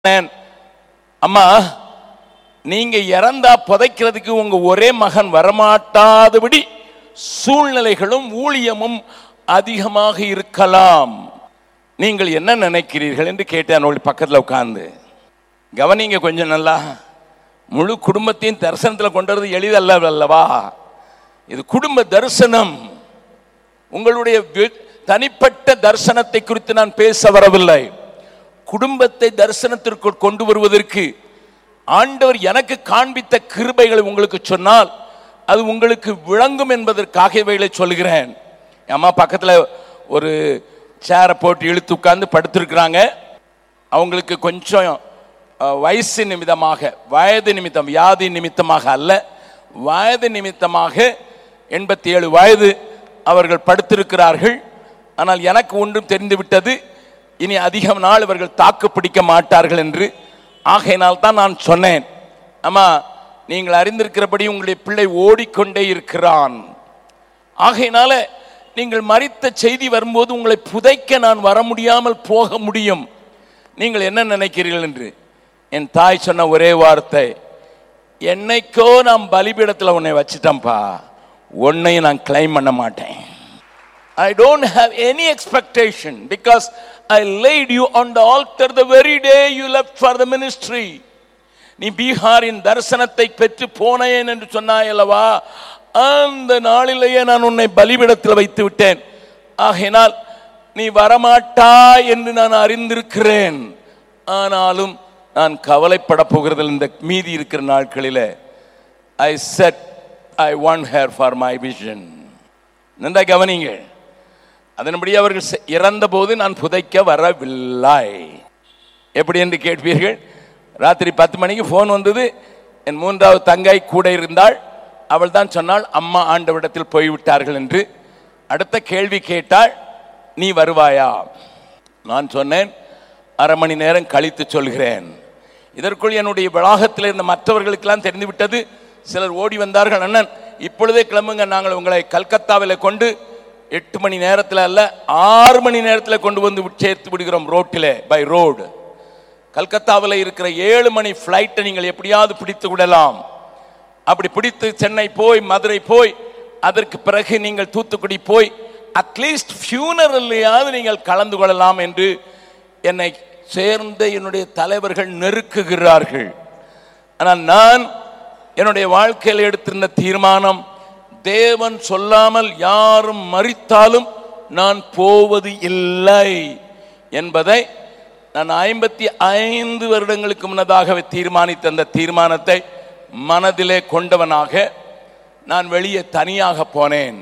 சொன்னேன், அம்மா நீங்க இறந்தா புதைக்கிறதுக்கு உங்க ஒரே மகன் வரமாட்டாதபடி சூழ்நிலைகளும் ஊழியமும் அதிகமாக இருக்கலாம் நீங்கள் என்ன நினைக்கிறீர்கள் என்று கேட்டேன் அவள் பக்கத்தில் உட்கார்ந்து கவனிங்க கொஞ்சம் நல்லா முழு குடும்பத்தையும் தரிசனத்தில் கொண்டு வரது எளிதல்ல அல்லவா இது குடும்ப தரிசனம் உங்களுடைய வி- தனிப்பட்ட தரிசனத்தை குறித்து நான் பேச வரவில்லை குடும்பத்தை தரிசனத்திற்குள் கொண்டு வருவதற்கு ஆண்டவர் எனக்கு காண்பித்த கிருபைகளை உங்களுக்கு சொன்னால் அது உங்களுக்கு விளங்கும் என்பதற்காக இவைகளை சொல்கிறேன் என் அம்மா பக்கத்தில் ஒரு சேரை போட்டு இழுத்து உட்கார்ந்து படுத்திருக்கிறாங்க அவங்களுக்கு கொஞ்சம் அஹ், வயசு நிமித்தமாக வயது நிமித்தம் வியாதி நிமித்தமாக அல்ல வயது நிமித்தமாக எண்பத்தி ஏழு வயது அவர்கள் படுத்திருக்கிறார்கள் ஆனால் எனக்கு ஒன்றும் தெரிந்து விட்டது இனி அதிக நாள் இவர்கள் தாக்கு பிடிக்க மாட்டார்கள் என்று ஆகையினால் தான் நான் சொன்னேன் அம்மா நீங்கள் அறிந்திருக்கிறபடி உங்களுடைய பிள்ளை ஓடிக்கொண்டே இருக்கிறான் ஆகையினால நீங்கள் மரித்த செய்தி வரும்போது உங்களை புதைக்க நான் வர முடியாமல் போக முடியும் நீங்கள் என்ன நினைக்கிறீர்கள் என்று என் தாய் சொன்ன ஒரே வார்த்தை என்னைக்கோ நான் பலிபீடத்தில் உன்னை வச்சிட்டேன்ப்பா உன்னையும் நான் கிளைம் பண்ண மாட்டேன் I don't have any expectation because I laid you on the altar the very day you left for the ministry. நீ பீகாரின் தரிசனத்தை பெற்று போனேன் என்று சொன்னாய் அல்லவா அந்த நாளிலேயே நான் உன்னை பலிபிடத்தில் வைத்து விட்டேன் ஆகையினால் நீ வரமாட்டாய் என்று நான் அறிந்திருக்கிறேன் ஆனாலும் நான் கவலைப்பட போகிறதில் இந்த மீதி இருக்கிற நாட்களிலே I set I want her for my vision நன்றா கவனிங்க அதன்படி அவர்கள் செ- இறந்தபோது நான் புதைக்க வரவில்லை எப்படி என்று கேட்பீர்கள் ராத்திரி பத்து மணிக்கு ஃபோன் வந்தது என் மூன்றாவது தங்காய் கூட இருந்தாள் அவள் தான் சொன்னாள் அம்மா ஆண்டவிடத்தில் போய்விட்டார்கள் என்று அடுத்த கேள்வி கேட்டாள் நீ வருவாயா நான் சொன்னேன் அரை மணி நேரம் கழித்து சொல்கிறேன் இதற்குள் என்னுடைய வளாகத்தில் இருந்த மற்றவர்களுக்கெல்லாம் தெரிந்துவிட்டது சிலர் ஓடி வந்தார்கள் அண்ணன் இப்பொழுதே கிளம்புங்க நாங்கள் உங்களை கல்கத்தாவில் கொண்டு எட்டு மணி நேரத்தில் அல்ல ஆறு மணி நேரத்தில் கொண்டு வந்து விட்- சேர்த்து விடுகிறோம் ரோட்டிலே பை ரோடு கல்கத்தாவில் இருக்கிற ஏழு மணி ஃப்ளைட்டை நீங்கள் எப்படியாவது பிடித்து விடலாம் அப்படி பிடித்து சென்னை போய் மதுரை போய் அதற்கு பிறகு நீங்கள் தூத்துக்குடி போய் அட்லீஸ்ட் ஃபியூனரல்லையாவது நீங்கள் கலந்து கொள்ளலாம் என்று என்னை சேர்ந்த என்னுடைய தலைவர்கள் நெருக்குகிறார்கள் ஆனால் நான் என்னுடைய வாழ்க்கையில் எடுத்திருந்த தீர்மானம் தேவன் சொல்லாமல் யாரும் மறித்தாலும் நான் போவது இல்லை என்பதை நான் ஐம்பத்தி ஐந்து வருடங்களுக்கு முன்னதாகவே தீர்மானித்த அந்த தீர்மானத்தை மனதிலே கொண்டவனாக நான் வெளியே தனியாக போனேன்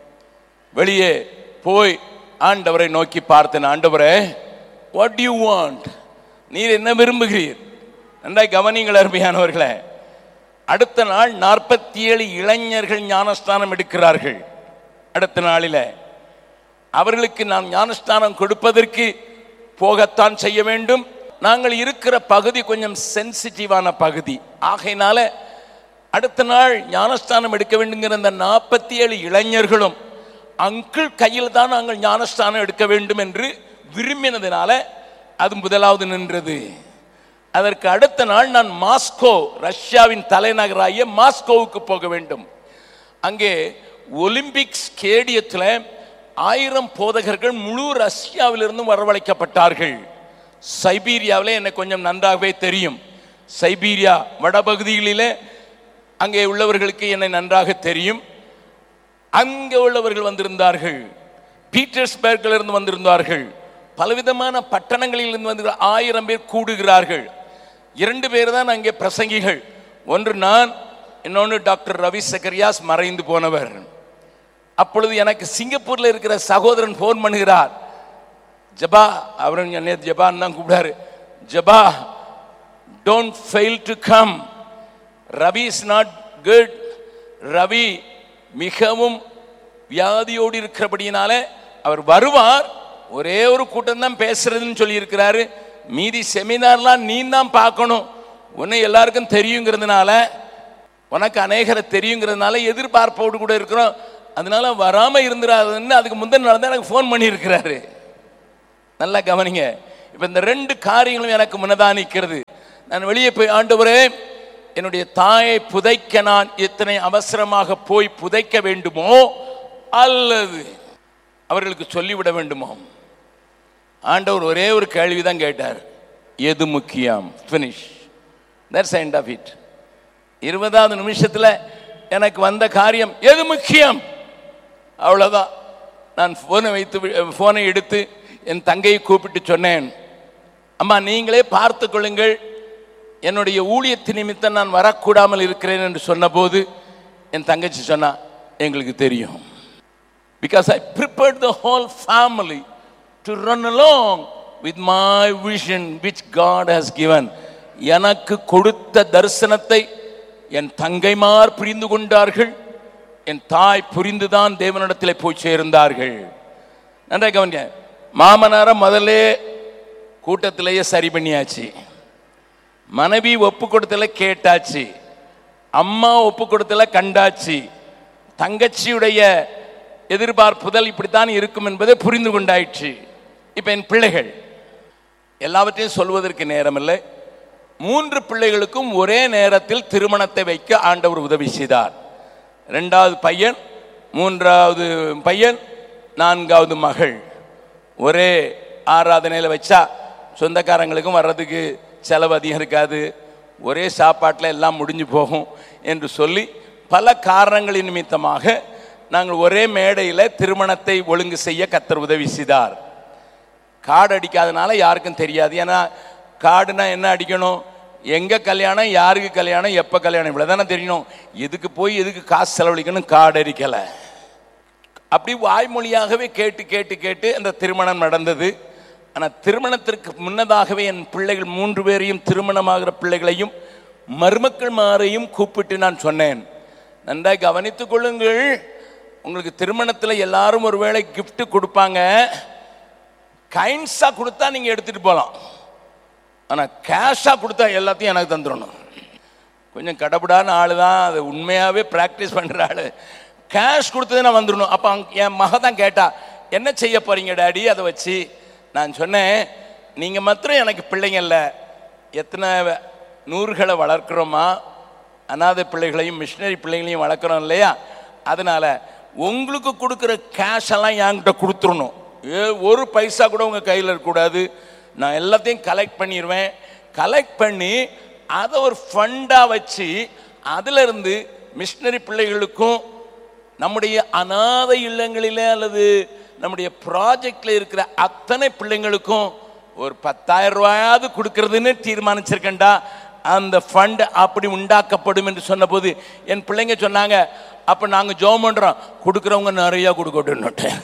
வெளியே போய் ஆண்டவரை நோக்கி பார்த்தேன் ஆண்டவரே வாட் யூ வாண்ட் நீர் என்ன விரும்புகிறீர் நன்றாய் கவனிங்கள் அருமையானவர்களே அடுத்த நாள் நாற்பத்தி ஏழு இளைஞர்கள் ஞானஸ்தானம் எடுக்கிறார்கள் அடுத்த நாளில அவர்களுக்கு நான் ஞானஸ்தானம் கொடுப்பதற்கு போகத்தான் செய்ய வேண்டும் நாங்கள் இருக்கிற பகுதி கொஞ்சம் சென்சிட்டிவான பகுதி ஆகையினால அடுத்த நாள் ஞானஸ்தானம் எடுக்க வேண்டுங்கிற அந்த நாற்பத்தி ஏழு இளைஞர்களும் அங்கிள் கையில் தான் நாங்கள் ஞானஸ்தானம் எடுக்க வேண்டும் என்று விரும்பினதுனால அது முதலாவது நின்றது அதற்கு அடுத்த நாள் நான் மாஸ்கோ ரஷ்யாவின் தலைநகராகிய மாஸ்கோவுக்கு போக வேண்டும் அங்கே ஒலிம்பிக் ஸ்டேடியத்தில் ஆயிரம் போதகர்கள் முழு ரஷ்யாவிலிருந்தும் வரவழைக்கப்பட்டார்கள் சைபீரியாவில் எனக்கு கொஞ்சம் நன்றாகவே தெரியும் சைபீரியா வடபகுதிகளிலே அங்கே உள்ளவர்களுக்கு என்னை நன்றாக தெரியும் அங்கே உள்ளவர்கள் வந்திருந்தார்கள் பீட்டர்ஸ்பர்கில் இருந்து வந்திருந்தார்கள் பலவிதமான பட்டணங்களில் இருந்து வந்து ஆயிரம் பேர் கூடுகிறார்கள் இரண்டு பேர் தான் அங்கே பிரசங்கிகள் ஒன்று நான் இன்னொன்று டாக்டர் ரவி சக்கரியாஸ் மறைந்து போனவர் அப்பொழுது எனக்கு சிங்கப்பூர்ல இருக்கிற சகோதரன் ஃபோன் பண்ணுகிறார் ஜபா அவரும் நேற்று ஜபான் தான் கூப்பிடாரு ஜபா don't fail to come Ravi is not good Ravi மிகவும் வியாதியோடு இருக்கிறபடியினால அவர் வருவார் ஒரே ஒரு கூட்டம் தான் பேசுறதுன்னு சொல்லியிருக்கிறாரு மீதி செமினார்லாம் நீ தான் பார்க்கணும் உன்னை எல்லாருக்கும் தெரியுங்கிறதுனால உனக்கு அநேகரை தெரியுங்கிறதுனால எதிர்பார்ப்போடு கூட இருக்கிறோம் அதனால வராம இருந்துடாதுன்னு அதுக்கு முந்தின நாள் தான் எனக்கு ஃபோன் பண்ணியிருக்கிறாரு நல்லா கவனிங்க இப்போ இந்த ரெண்டு காரியங்களும் எனக்கு முன்னதாக நிற்கிறது நான் வெளியே போய் ஆண்டவரே என்னுடைய தாயை புதைக்க நான் எத்தனை அவசரமாக போய் புதைக்க வேண்டுமோ அல்லது அவர்களுக்கு சொல்லிவிட வேண்டுமோ ஆண்டவர் ஒரே ஒரு கேள்வி தான் கேட்டார் எது முக்கியம் finish that's end of it இருபதாவது நிமிஷத்தில் எனக்கு வந்த காரியம் எது முக்கியம் அவ்வளோதான் நான் ஃபோனை வைத்து ஃபோனை எடுத்து என் தங்கையை கூப்பிட்டு சொன்னேன் அம்மா நீங்களே பார்த்து கொள்ளுங்கள் என்னுடைய ஊழியத்து நிமித்தம் நான் வரக்கூடாமல் இருக்கிறேன் என்று சொன்னபோது என் தங்கச்சி சொன்னா எங்களுக்கு தெரியும் because I prepared the whole family to run along with my vision which God has given எனக்கு கொடுத்த தரிசனத்தை என் தங்கைமார் புரிந்து கொண்டார்கள் என் தாய் புரிந்துதான் தேவனிடத்தில் போய் சேர்ந்தார்கள் நன்றாக கவனிங்க மாமனாரை முதல்ல கூட்டத்திலேயே சரி பண்ணியாச்சு மனைவி ஒப்பு கொடுத்தல கேட்டாச்சு அம்மா ஒப்பு கொடுத்தல கண்டாச்சு தங்கச்சியுடைய எதிர்பார்ப்புதல் இப்படித்தான் இருக்கும் என்பதை புரிந்து கொண்டாயிற்று இப்ப என் பிள்ளைகள் எல்லாவற்றையும் சொல்வதற்கு நேரமில்லை மூன்று பிள்ளைகளுக்கும் ஒரே நேரத்தில் திருமணத்தை வைக்க ஆண்டவர் உதவி செய்தார் ரெண்டாவது பையன் மூன்றாவது பையன் நான்காவது மகள் ஒரே ஆராதனையில் வச்சா சொந்தக்காரங்களுக்கும் வர்றதுக்கு செலவு அதிகம் இருக்காது ஒரே சாப்பாட்டில் எல்லாம் முடிஞ்சு போகும் என்று சொல்லி பல காரணங்களின் நிமித்தமாக நாங்கள் ஒரே மேடையில் திருமணத்தை ஒழுங்கு செய்ய கத்தர் உதவி செய்தார் கார்டு அடிக்காதனால யாருக்கும் தெரியாது ஏன்னா கார்டுனா என்ன அடிக்கணும் எங்க கல்யாணம் யாருக்கு கல்யாணம் எப்போ கல்யாணம் இவ்வளோ தானே தெரியணும் எதுக்கு போய் எதுக்கு காசு செலவழிக்கணும் கார்டு அடிக்கலை அப்படி வாய்மொழியாகவே கேட்டு கேட்டு கேட்டு அந்த திருமணம் நடந்தது ஆனால் திருமணத்திற்கு முன்னதாகவே என் பிள்ளைகள் மூன்று பேரையும் திருமணமாகிற பிள்ளைகளையும் மருமக்கள் மாரையும் கூப்பிட்டு நான் சொன்னேன் நன்றாக கவனித்துக் கொள்ளுங்கள் உங்களுக்கு திருமணத்தில் எல்லாரும் ஒருவேளை gift கொடுப்பாங்க கைண்ட்ஸாக கொடுத்தா நீங்கள் எடுத்துகிட்டு போகலாம் ஆனால் கேஷாக கொடுத்தா எல்லாத்தையும் எனக்கு தந்துடணும் கொஞ்சம் கடப்படான ஆள் தான் அது உண்மையாகவே ப்ராக்டிஸ் பண்ணுற ஆள் கேஷ் கொடுத்தது நான் வந்துடணும் அப்போ என் மக தான் கேட்டா என்ன செய்ய போறீங்க டாடி அதை வச்சு நான் சொன்னேன் நீங்கள் மாத்திரம் எனக்கு பிள்ளைங்க இல்லை எத்தனை நூறுகளை வளர்க்குறோமா அனாதை பிள்ளைகளையும் மிஷினரி பிள்ளைகளையும் வளர்க்குறோம் இல்லையா அதனால உங்களுக்கு கொடுக்குற கேஷ் எல்லாம் என்கிட்ட கொடுத்துடணும் ஏ ஒரு பைசா கூட உங்கள் கையில் இருக்கக்கூடாது நான் எல்லாத்தையும் கலெக்ட் பண்ணிடுவேன் கலெக்ட் பண்ணி அதை ஒரு ஃபண்டாக வச்சு அதிலிருந்து மிஷினரி பிள்ளைகளுக்கும் நம்முடைய அனாதை இல்லங்களிலே அல்லது நம்முடைய ப்ராஜெக்ட்ல இருக்கிற அத்தனை பிள்ளைங்களுக்கும் ஒரு பத்தாயிரம் ரூபாயாவது கொடுக்கறதுன்னு தீர்மானிச்சிருக்கேன்டா அந்த ஃபண்ட் அப்படி உண்டாக்கப்படும் என்று சொன்னபோது என் பிள்ளைங்க சொன்னாங்க அப்போ நாங்கள் ஜோம் பண்ணுறோம் கொடுக்குறவங்க நிறையா கொடுக்கட்டும்னுட்டேன்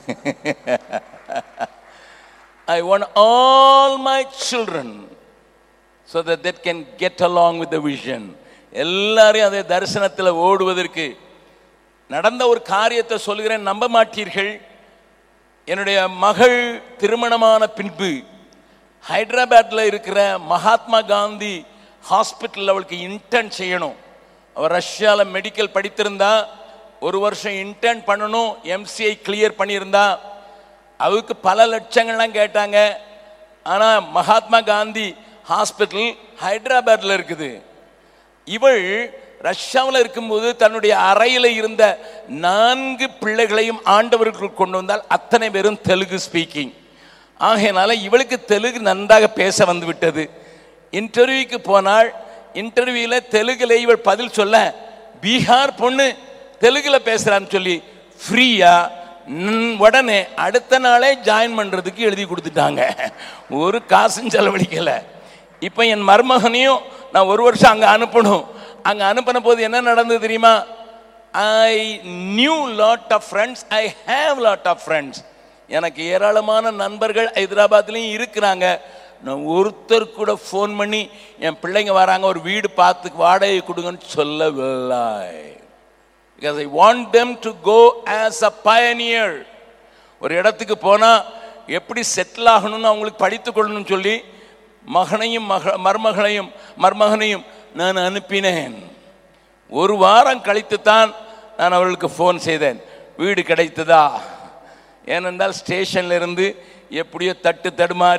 I want all my children so that that can get along with the vision எல்லாரையும் அதே தரிசனத்தில் ஓடுவதற்கு நடந்த ஒரு காரியத்தை சொல்கிறேன் நம்ப மாட்டீர்கள் என்னுடைய மகள் திருமணமான பின்பு ஹைதராபாத்தில் இருக்கிற மகாத்மா காந்தி ஹாஸ்பிட்டலில் அவளுக்கு இன்டர்ன் செய்யணும் அவள் ரஷ்யாவில் மெடிக்கல் படித்திருந்தா ஒரு வருஷம் இன்டர்ன் பண்ணணும் எம்சிஐ கிளியர் பண்ணியிருந்தா அவருக்கு பல லட்சங்கள்லாம் கேட்டாங்க ஆனால் மகாத்மா காந்தி ஹாஸ்பிட்டல் ஹைதராபாத்தில் இருக்குது இவள் ரஷ்யாவில் இருக்கும்போது தன்னுடைய அறையில் இருந்த நான்கு பிள்ளைகளையும் ஆண்டவருக்கு கொண்டு வந்தால் அத்தனை பேரும் தெலுங்கு ஸ்பீக்கிங் ஆகையினால இவளுக்கு தெலுங்கு நன்றாக பேச வந்து விட்டது இன்டர்வியூக்கு போனால் இன்டர்வியூவில் தெலுங்குல இவள் பதில் சொல்ல பீகார் பொண்ணு தெலுங்குல பேசுறான்னு சொல்லி ஃப்ரீயா உடனே அடுத்த நாளே ஜாயின் பண்றதுக்கு எழுதி கொடுத்துட்டாங்க ஒரு காசும் செலவழிக்கலை இப்போ என் மருமகனையும் நான் ஒரு வருஷம் அங்கே அனுப்பணும் அங்கே அனுப்பின போது என்ன நடந்தது தெரியுமா I knew lot of friends I have lot of friends எனக்கு ஏராளமான நண்பர்கள் ஹைதராபாத்லேயும் இருக்கிறாங்க நான் ஒருத்தர் கூட ஃபோன் பண்ணி என் பிள்ளைங்க வராங்க ஒரு வீடு பார்த்து வாடகை கொடுங்கன்னு சொல்லவில்லை because I want them to go as a pioneer ஒரு இடத்துக்கு போனால் எப்படி செட்டில் ஆகணும்னு அவங்களுக்கு படித்து கொள்ளணும்னு சொல்லி மகனையும் மக மருமகனையும் மருமகனையும் நான் அனுப்பினேன் ஒரு வாரம் கழித்து தான் நான் அவர்களுக்கு ஃபோன் செய்தேன் வீடு கிடைத்ததா ஏனென்றால் ஸ்டேஷன்ல இருந்து எப்படியோ தட்டு தடுமாறி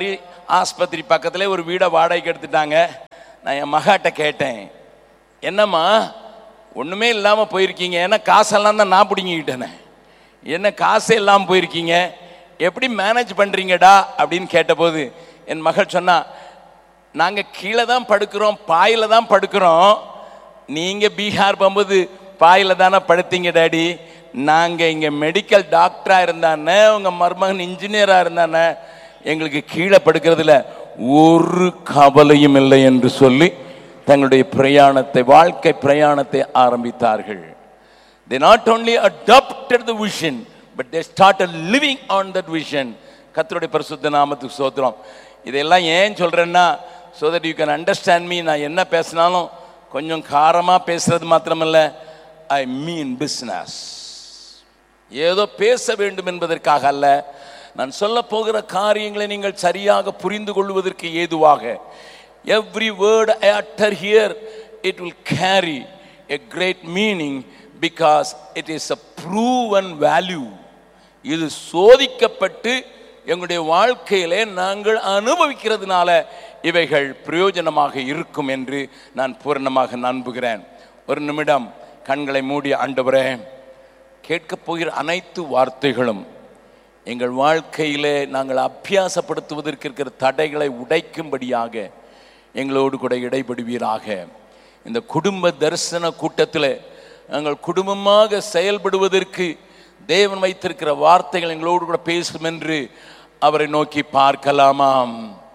ஆஸ்பத்திரி பக்கத்துல ஒரு வீடை வாடகைக்கு எடுத்துட்டாங்க நான் என் மகாட்ட கேட்டேன் என்னம்மா ஒண்ணுமே இல்லாம போயிருக்கீங்க ஏன்னா காசெல்லாம் தான் நான் பிடிங்கிக்கிட்டேனே என்ன காசே இல்லாம போயிருக்கீங்க எப்படி மேனேஜ் பண்றீங்கடா அப்படின்னு கேட்டபோது என் மகள் சொன்னா நாங்க கீழே தான் படுக்கிறோம் பாயில தான் படுக்கிறோம் நீங்க பீகார் போகும்போது பாயில தானே படுத்தீங்க டாடி நாங்க இங்க மெடிக்கல் டாக்டரா இருந்தானே உங்க மருமகன் இன்ஜினியரா இருந்தானே எங்களுக்கு கீழே படுக்கிறதுல ஒரு கவலையும் இல்லை என்று சொல்லி தங்களுடைய பிரயாணத்தை வாழ்க்கை பிரயாணத்தை ஆரம்பித்தார்கள் they not only adopted the vision but they started living on that vision கர்த்தருடைய பரிசுத்த நாமத்துக்கு சோத்திரம் இதெல்லாம் ஏன் சொல்றேன்னா so that you can understand me நான் என்ன பேசினாலும் கொஞ்சம் காரமா பேசுறது மாத்திரமல்ல ஐ மீன் business ஏதோ பேச வேண்டும் என்பதற்காக அல்ல நான் சொல்ல போகிற காரியங்களை நீங்கள் சரியாக புரிந்து கொள்வதற்கு ஏதுவாக every word I utter here it will carry a great meaning because it is a proven value இது சோதிக்கப்பட்டு எங்களுடைய வாழ்க்கையிலே நாங்கள் அனுபவிக்கிறதுனால இவைகள் பிரயோஜனமாக இருக்கும் என்று நான் பூரணமாக நம்புகிறேன் ஒரு நிமிடம் கண்களை மூடி ஆண்டவரே கேட்கப் போகிற அனைத்து வார்த்தைகளும் எங்கள் வாழ்க்கையிலே நாங்கள் அபியாசப்படுத்துவதற்கு இருக்கிற தடைகளை உடைக்கும்படியாக எங்களோடு கூட இடைபடுவீராக இந்த குடும்ப தரிசன கூட்டத்தில் நாங்கள் குடும்பமாக செயல்படுவதற்கு தேவன் வைத்திருக்கிற வார்த்தைகள் எங்களோடு கூட பேசும் என்று அவரை நோக்கி பார்க்கலாமாம்